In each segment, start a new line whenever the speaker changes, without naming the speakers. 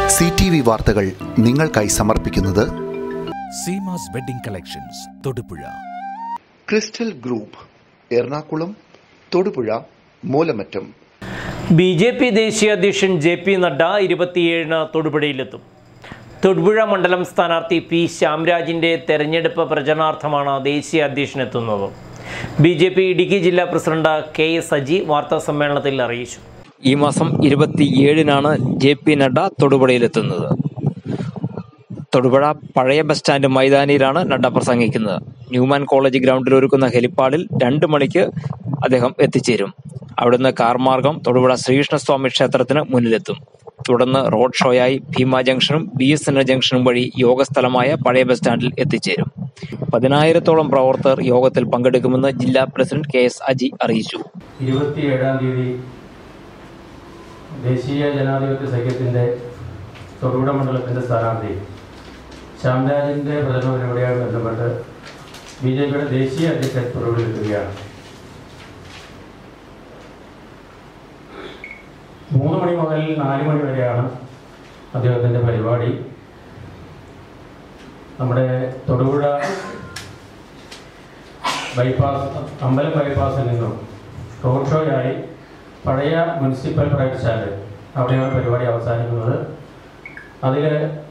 C T V വാർത്തകൾ നിങ്ങൾക്കായി സമർപ്പിക്കുന്നത്
Seemas wedding collections Thodupuzha
crystal group Ernakulam Thodupuzha Moolamattam
B J P ദേശീയ അധ്യക്ഷൻ ജെ പി നഡ്ഡ ഇരുപത്തിയേഴിന് തൊടുപുഴയിലെത്തും തൊടുപുഴ മണ്ഡലം സ്ഥാനാർത്ഥി പി ശ്യാംരാജിൻ്റെ തെരഞ്ഞെടുപ്പ് പ്രചരണാർത്ഥമാണ് ദേശീയ അധ്യക്ഷനെത്തുന്നത് ബി ജെ പി ഇടുക്കി ജില്ലാ പ്രസിഡന്റ് കെ എസ് സജി വാർത്താ സമ്മേളനത്തിൽ അറിയിച്ചു
ഈ മാസം ഇരുപത്തിയേഴിനാണ് ജെ പി നഡ്ഡ തൊടുപുഴയിലെത്തുന്നത് തൊടുപുഴ പഴയ ബസ് സ്റ്റാൻഡ് മൈതാനിയിലാണ് നഡ്ഡ പ്രസംഗിക്കുന്നത് ന്യൂമാൻ കോളേജ് ഗ്രൗണ്ടിൽ ഒരുക്കുന്ന ഹെലിപ്പാഡിൽ രണ്ട് മണിക്ക് അദ്ദേഹം എത്തിച്ചേരും അവിടുന്ന് കാർ മാർഗം തൊടുപുഴ ശ്രീകൃഷ്ണസ്വാമി ക്ഷേത്രത്തിന് മുന്നിലെത്തും തുടർന്ന് റോഡ് ഷോയായി ഭീമ ജംഗ്ഷനും ബി എസ് എൻ ജംഗ്ഷനും വഴി യോഗസ്ഥലമായ പഴയ ബസ് സ്റ്റാൻഡിൽ എത്തിച്ചേരും പതിനായിരത്തോളം പ്രവർത്തകർ യോഗത്തിൽ പങ്കെടുക്കുമെന്ന് ജില്ലാ പ്രസിഡന്റ് കെ എസ് അജി അറിയിച്ചു
ഇരുപത്തിയേഴാം തീയതി ദേശീയ ജനാധിപത്യ സഖ്യത്തിൻ്റെ തൊടുപുഴ മണ്ഡലത്തിൻ്റെ സ്ഥാനാർത്ഥി ശ്യാംരാജിൻ്റെ പ്രചരണ പരിപാടിയുമായി ബന്ധപ്പെട്ട് ബി ജെ പിയുടെ ദേശീയ അധ്യക്ഷൻ തൊടുപുഴയിലെത്തുകയാണ് മൂന്ന് മണി മുതൽ നാല് മണി വരെയാണ് അദ്ദേഹത്തിൻ്റെ പരിപാടി നമ്മുടെ തൊടുപുഴ ബൈപ്പാസ് അമ്പലം ബൈപ്പാസിൽ നിന്നും റോഡ് ഷോയായി പഴയ മുനിസിപ്പൽ പ്രയത്നശാല അവിടെയാണ് പരിപാടി അവസാനിക്കുന്നത് അതിൽ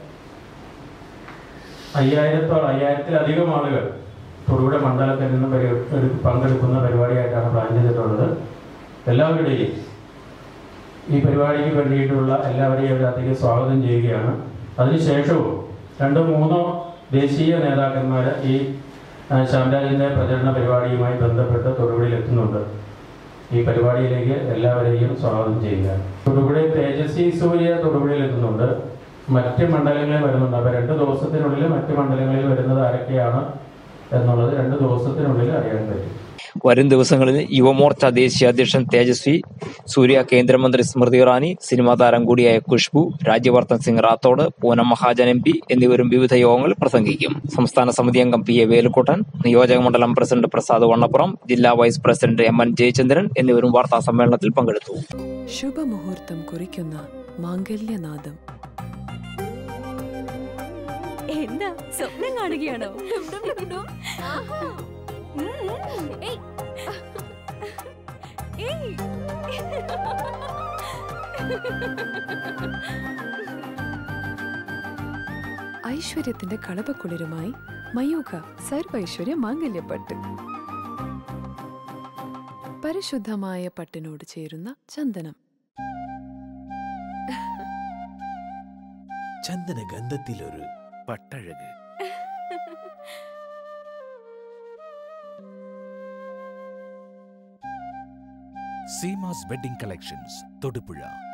അയ്യായിരത്തോളം അയ്യായിരത്തിലധികം ആളുകൾ തൊടുപുഴ മണ്ഡലത്തിൽ നിന്ന് പരി- ഒരു പങ്കെടുക്കുന്ന പരിപാടിയായിട്ടാണ് പ്ലാൻ ചെയ്തിട്ടുള്ളത് എല്ലാവരുടെയും ഈ പരിപാടിക്ക് വേണ്ടിയിട്ടുള്ള എല്ലാവരെയും അവരധികം സ്വാഗതം ചെയ്യുകയാണ് അതിനുശേഷവും രണ്ടോ മൂന്നോ ദേശീയ നേതാക്കന്മാർ ഈ ആ, ശ്യാംരാജിൻ്റെ പ്രചരണ പരിപാടിയുമായി ബന്ധപ്പെട്ട് തൊടുപുഴയിൽ എത്തുന്നുണ്ട് ഈ പരിപാടിയിലേക്ക് എല്ലാവരെയും സ്വാഗതം ചെയ്യുക തൊടുപുഴയിൽ തേജസ്വി സൂര്യ തൊടുപുഴയിൽ എത്തുന്നുണ്ട് മറ്റ് മണ്ഡലങ്ങളിൽ വരുന്നുണ്ട് അപ്പോൾ രണ്ട് ദിവസത്തിനുള്ളിൽ മറ്റ് മണ്ഡലങ്ങളിൽ വരുന്നത് ആരൊക്കെയാണ് എന്നുള്ളത് രണ്ട് ദിവസത്തിനുള്ളിൽ അറിയാൻ പറ്റും
വരും ദിവസങ്ങളിൽ യുവമോർച്ച ദേശീയ അധ്യക്ഷൻ തേജസ്വി സൂര്യ കേന്ദ്രമന്ത്രി സ്മൃതി ഇറാനി സിനിമാ താരം കൂടിയായ ഖുഷ്ബു രാജ്യവർദ്ധൻ സിംഗ് റാത്തോഡ് പൂനം മഹാജൻ എം പി എന്നിവരും വിവിധ യോഗങ്ങളിൽ പ്രസംഗിക്കും സംസ്ഥാന സമിതി അംഗം പി എ വേലുക്കുട്ടൻ നിയോജക മണ്ഡലം പ്രസിഡന്റ് പ്രസാദ് വണ്ണപ്പുറം ജില്ലാ vice president M N Jayachandran എന്നിവരും വാർത്താ സമ്മേളനത്തിൽ പങ്കെടുത്തു
ശുഭമുഹൂർത്തം കുറിക്കുന്ന മാംഗല്യനാദം
എന്താ സ്വപ്നം കാണുകയാണോ ഏയ്. ഏയ്.
ഐശ്വര്യത്തിന്റെ കളപക്കുളിരുമായി മയൂഖ സർവൈശ്വര്യ മാംഗല്യപ്പട്ട് പരിശുദ്ധമായ പട്ടിനോട് ചേരുന്ന ചന്ദനം
ചന്ദന ഗന്ധത്തിലൊരു പട്ടഴക് സീമാസ് വെഡിംഗ് കളക്ഷൻസ് തൊടുപുഴ